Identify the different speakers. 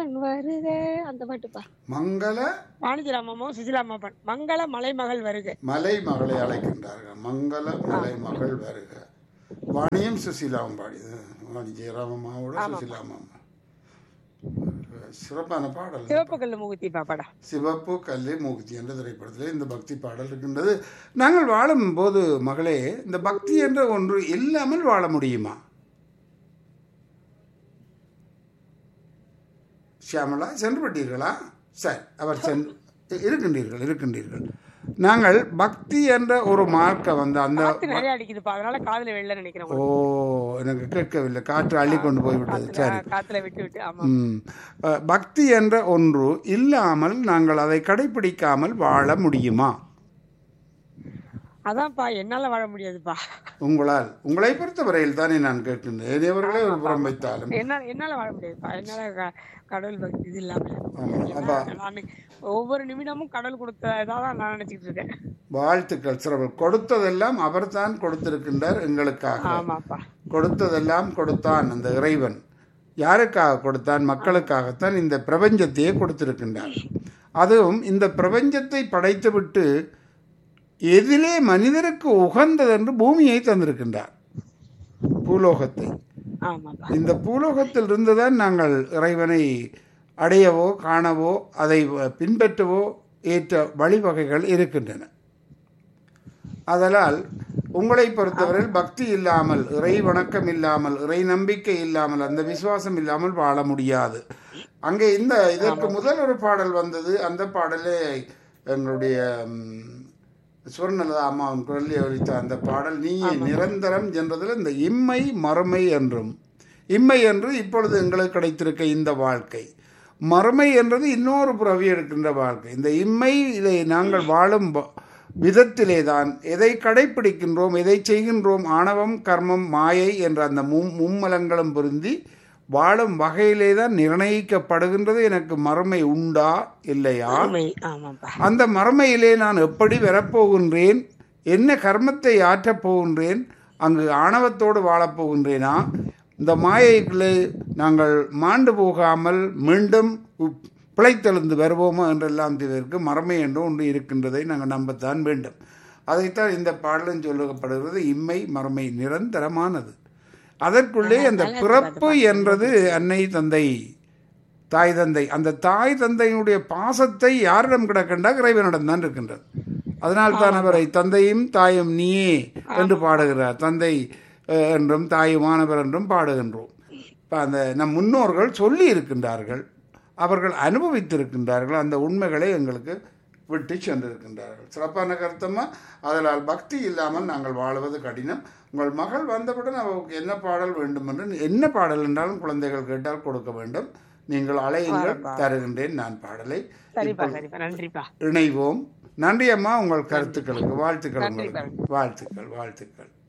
Speaker 1: மலைமகன் வருக அந்த பாட்டுப்பா
Speaker 2: மங்கள
Speaker 1: வாணிஜராமமும் சுசிலாமாப்பன் மங்கள மலைமகள் வருக
Speaker 2: மலை மகளை அழைக்கின்றார்கள் மங்கள மலை மகள் வருக வாணியும் சுசீலாவும் பாடியது வாணி ஜெயராமம்மாவோட சுசீலாமா சிறப்பான பாடல்
Speaker 1: சிவப்பு கல்லு முகுத்தி பாப்பாடா
Speaker 2: சிவப்பு கல்லி மூக்குத்தி என்ற திரைப்படத்தில் இந்த பக்தி பாடல் இருக்கின்றது நாங்கள் வாழும் போது மகளே இந்த பக்தி என்ற ஒன்று இல்லாமல் வாழ முடியுமா ஷியாமலா சென்று விட்டீர்களா சரி அவர் சென்று இருக்கின்றீர்கள் இருக்கின்றீர்கள் நாங்கள் பக்தி என்ற ஒரு மார்க்கை வந்து அந்த
Speaker 1: காத்து நிறைய அடிக்குதுப்பா அதனால காதுல வெளில நினைக்கிறேன்
Speaker 2: ஓ எனக்கு கேட்கவில்லை காற்று அள்ளி கொண்டு போய்விட்டது சரி
Speaker 1: ஆ, காத்துல விட்டு விட்டு ஆமா
Speaker 2: ம். அஹ், பக்தி என்ற ஒன்று இல்லாமல் நாங்கள் அதை கடைபிடிக்காமல் வாழ முடியுமா
Speaker 1: அதான்ப்பா என்னால வாழ முடியாதுப்பா
Speaker 2: உங்களால் உங்களை பொறுத்தவரையில் தானே நான் கேட்கின்றேன் ஏனையவர்களே ஒரு புறம் வைத்தாலும்
Speaker 1: என்ன என்னால வாழ முடியாதுப்பா என்னால க- கடவுள் பக்தி இது இல்லாம
Speaker 2: ஆமா. அப்ப
Speaker 1: நான் ஒவ்வொரு நிமிடமும் கடவுள் கொடுத்ததான் நான் நினைச்சிட்டு இருக்கேன்
Speaker 2: வாழ்த்துக்கள் சிறப்பு கொடுத்ததெல்லாம் அவர்தான் கொடுத்திருக்கின்றார் எங்களுக்காக
Speaker 1: ஆமாப்பா
Speaker 2: கொடுத்ததெல்லாம் கொடுத்தான் அந்த இறைவன் யாருக்காக கொடுத்தான் மக்களுக்காகத்தான் இந்த பிரபஞ்சத்தையே கொடுத்திருக்கின்றார் அதுவும் இந்த பிரபஞ்சத்தை படைத்துவிட்டு எதிலே மனிதருக்கு உகந்ததென்று பூமியை தந்திருக்கின்றார் பூலோகத்தை
Speaker 1: ஆமாப்பா
Speaker 2: இந்த பூலோகத்தில் இருந்துதான் நாங்கள் இறைவனை அடையவோ காணவோ அதை பின்பற்றவோ ஏற்ற வழிவகைகள் இருக்கின்றன அதனால் உங்களை பொறுத்தவரையில் பக்தி இல்லாமல் இறை வணக்கம் இல்லாமல் இறை நம்பிக்கை இல்லாமல் அந்த விசுவாசம் இல்லாமல் வாழ முடியாது அங்கே இந்த இதற்கு முதல் ஒரு பாடல் வந்தது அந்த பாடலே எங்களுடைய ம், சுவர்ணலதா அம்மாவின் குரலில் ஒலித்த அந்த பாடல் நீயே நிரந்தரம் என்றதில் இந்த இம்மை மறுமை என்றும் இம்மை என்று இப்பொழுது எங்களுக்கு கிடைத்திருக்க இந்த வாழ்க்கை மறுமை என்றது இன்னொரு புறவி எடுக்கின்ற வாழ்க்கை இந்த இம்மை இதை நாங்கள் வாழும் வ- விதத்திலே தான் எதை கடைப்பிடிக்கின்றோம் எதை செய்கின்றோம் ஆணவம் கர்மம் மாயை என்ற அந்த மும் மும்மலங்களும் பொருந்தி வாழும் வகையிலே தான் நிர்ணயிக்கப்படுகின்றது எனக்கு மறுமை உண்டா இல்லையா
Speaker 1: உண்மை ஆமாப்பா
Speaker 2: அந்த மறுமையிலே நான் எப்படி வரப்போகின்றேன் என்ன கர்மத்தை ஆற்றப் போகின்றேன் அங்கு ஆணவத்தோடு வாழப்போகின்றேனா இந்த மாயைக்குள்ளே நாங்கள் மாண்டு போகாமல் மீண்டும் உ- பிழைத்தெழுந்து வருவோமா என்றெல்லாம் இதற்கு மறுமை என்று ஒன்று இருக்கின்றதை நாங்கள் நம்பத்தான் வேண்டும் அதைத்தான் இந்த பாடலும் சொல்லப்படுகிறது இம்மை மறுமை நிரந்தரமானது அதற்குள்ளே அந்த பிறப்பு என்றது அன்னை தந்தை தாய் தந்தை அந்த தாய் தந்தையினுடைய பாசத்தை யாரிடம் கிடக்கின்றா இறைவனிடம் தான் இருக்கின்றது அதனால் தான் அவரை தந்தையும் தாயும் நீயே என்று பாடுகிறார் தந்தை அஹ், என்றும் தாயுமானவர் என்றும் பாடுகின்றோம் இப்ப அந்த நம் முன்னோர்கள் சொல்லி இருக்கின்றார்கள் அவர்கள் அனுபவித்திருக்கின்றார்கள் அந்த உண்மைகளை எங்களுக்கு விட்டு சென்றிருக்கின்றார்கள் சிறப்பான கருத்தமா அதனால் பக்தி இல்லாமல் நாங்கள் வாழ்வது கடினம் உங்கள் மகள் வந்தவுடன் அவருக்கு என்ன பாடல் வேண்டும் என்று என்ன பாடல் என்றாலும் குழந்தைகள் கேட்டால் கொடுக்க வேண்டும் நீங்கள் அலையுங்கள் தருகின்றேன் நான் பாடலை
Speaker 1: சரிப்பா சரிப்பா நன்றிப்பா
Speaker 2: இணைவோம் நன்றி அம்மா உங்கள் கருத்துக்களுக்கு வாழ்த்துக்கள் உங்களுக்கு வாழ்த்துக்கள் வாழ்த்துக்கள்